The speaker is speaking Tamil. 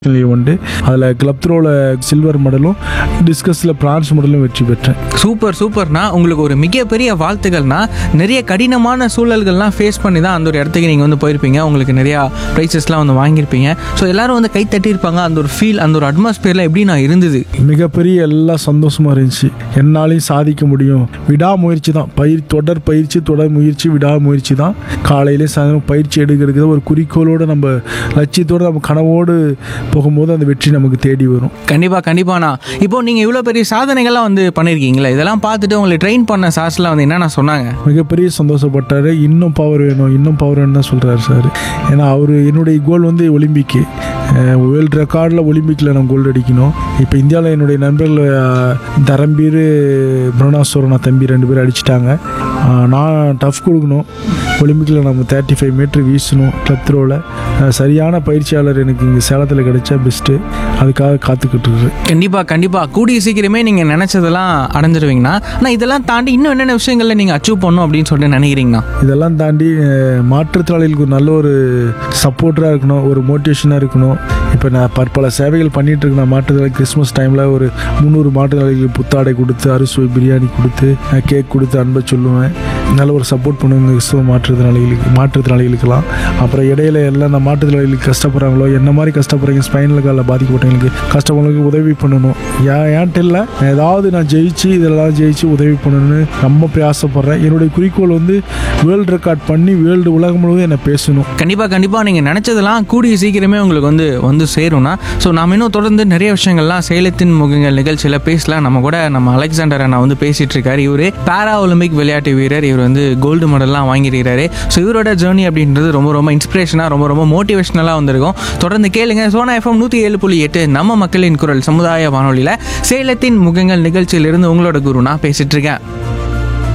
உண்டு அதில் கிளப் த்ரோவில் சில்வர் மெடலும் டிஸ்கஸில் பிரான்ஸ் மெடலும் வெற்றி பெற்றேன் சூப்பர் சூப்பர்னா உங்களுக்கு ஒரு மிகப்பெரிய வாழ்த்துக்கள்னா நிறைய கடினமான சூழல்கள்லாம் ஃபேஸ் பண்ணி தான் அந்த ஒரு இடத்துக்கு நீங்கள் வந்து போயிருப்பீங்க உங்களுக்கு நிறையா ப்ரைஸஸ்லாம் வந்து வாங்கியிருப்பீங்க ஸோ எல்லாரும் வந்து கை தட்டியிருப்பாங்க அந்த ஒரு ஃபீல் அந்த ஒரு அட்மாஸ்பியரில் எப்படி நான் இருந்தது மிகப்பெரிய எல்லாம் சந்தோஷமாக இருந்துச்சு என்னாலையும் சாதிக்க முடியும் விடாமுயற்சி தான் பயிர் தொடர் பயிற்சி தொடர் முயற்சி விடாமுயற்சி தான் காலையிலே சாயந்தரம் பயிற்சி எடுக்கிறது ஒரு குறிக்கோளோடு நம்ம லட்சியத்தோடு நம்ம கனவோடு போகும்போது அந்த வெற்றி நமக்கு தேடி வரும் கண்டிப்பாக கண்டிப்பாண்ணா இப்போ நீங்கள் இவ்வளோ பெரிய சாதனைகள்லாம் வந்து பண்ணியிருக்கீங்களே இதெல்லாம் பார்த்துட்டு உங்களை ட்ரெயின் பண்ண சார்ஸ்லாம் வந்து என்னென்ன சொன்னாங்க மிகப்பெரிய சந்தோஷப்பட்டார் இன்னும் பவர் வேணும் இன்னும் பவர் வேணும் தான் சொல்கிறாரு சார் ஏன்னா அவர் என்னுடைய கோல் வந்து ஒலிம்பிக்கு வேர்ல்டு ரெக்கார்டில் ஒலிம்பிக்கில் நான் கோல்டு அடிக்கணும் இப்போ இந்தியாவில் என்னுடைய நண்பர்கள் அஹ், தரம்பீர் புவனாஸ்வரனா தம்பி ரெண்டு பேரும் அடிச்சிட்டாங்க அஹ், நான் டஃப் கொடுக்கணும் ஒலிம்பிக்கில் நம்ம தேர்ட்டி ஃபைவ் மீட்ரு வீசணும் கிளப் த்ரோவில் சரியான பயிற்சியாளர் எனக்கு இங்கே சேலத்தில் கிடைச்சா பெஸ்ட்டு அதுக்காக காத்துக்கிட்டு இருக்கிறேன் கண்டிப்பாக கண்டிப்பாக கூடிய சீக்கிரமே நீங்கள் நினச்சதெல்லாம் அடைஞ்சிருவீங்கண்ணா ஆனால் இதெல்லாம் தாண்டி இன்னும் என்னென்ன விஷயங்களில் நீங்கள் அச்சீவ் பண்ணணும் அப்படின்னு சொல்லிட்டு நினைக்கிறீங்கண்ணா இதெல்லாம் தாண்டி அஹ், மாற்றுத்திறனாளிகளுக்கு ஒரு நல்ல ஒரு சப்போர்ட்டராக இருக்கணும் ஒரு மோட்டிவேஷனாக இருக்கணும் இப்போ நான் பற்பல சேவைகள் பண்ணிட்டு இருக்கேன் மாற்றுத்திறனாளி கிறிஸ்மஸ் டைமில் ஒரு முந்நூறு மாற்றுத்திறனாளிகளுக்கு புத்தாடை கொடுத்து அறுசுவை பிரியாணி கொடுத்து அஹ், கேக் கொடுத்து அன்பை சொல்லுவேன் நல்ல ஒரு சப்போர்ட் பண்ணுவேங்க கிறிஸ்துவ மாற்றுத்திறனாளிகளுக்கு மாற்றுத்திறனாளிகளுக்கெல்லாம் அப்புறம் இடையில எல்லாம் இந்த மாற்றுத்திறனாளிகளுக்கு கஷ்டப்படுறாங்களோ என்ன மாதிரி கஷ்டப்படுறீங்க ஸ்பைனல் காலில் பாதிக்கப்பட்டவங்களுக்கு கஷ்டப்படுறவங்களுக்கு உதவி பண்ணணும் ஏன் ஏன்ட்டு இல்லை ஏதாவது நான் ஜெயிச்சு இதெல்லாம் ஜெயிச்சு உதவி பண்ணணும்னு ரொம்ப பிரயாசப்படுறேன் என்னுடைய குறிக்கோள் வந்து வேர்ல்டு ரெக்கார்ட் பண்ணி வேர்ல்டு உலகம் முழுவதும் என்னை பேசணும் கண்டிப்பாக கண்டிப்பாக நீங்கள் நினச்சதெல்லாம் கூடிய சீக்கிரமே உங்களுக்கு வந்து வந்து சேரும்னா ஸோ நாம இன்னும் தொடர்ந்து நிறைய விஷயங்கள்லாம் சேலத்தின் முகங்கள் நிகழ்ச்சியில் பேசலாம் நம்ம கூட நம்ம அலெக்சாண்டர் அண்ணா வந்து பேசிட்டு இருக்காரு இவர் பேரா ஒலிம்பிக் விளையாட்டு வீரர் இவர் வந்து கோல்டு மெடல்லாம் வாங்கியிருக்காரு ஸோ இவரோட ஜேர்னி அப்படின்றது ரொம்ப ரொம்ப இன்ஸ்பிரேஷனாக ரொம்ப ரொம்ப மோட்டிவேஷனலாக வந்திருக்கும் தொடர்ந்து கேளுங்க சோனா எஃப்எம் நூற்றி ஏழு புள்ளி எட்டு நம்ம மக்களின் குரல் சமுதாய வானொலியில் சேலத்தின் முகங்கள் நிகழ்ச்சியிலிருந்து உங்களோட குரு நான் பேசிட்டு இருக்கேன்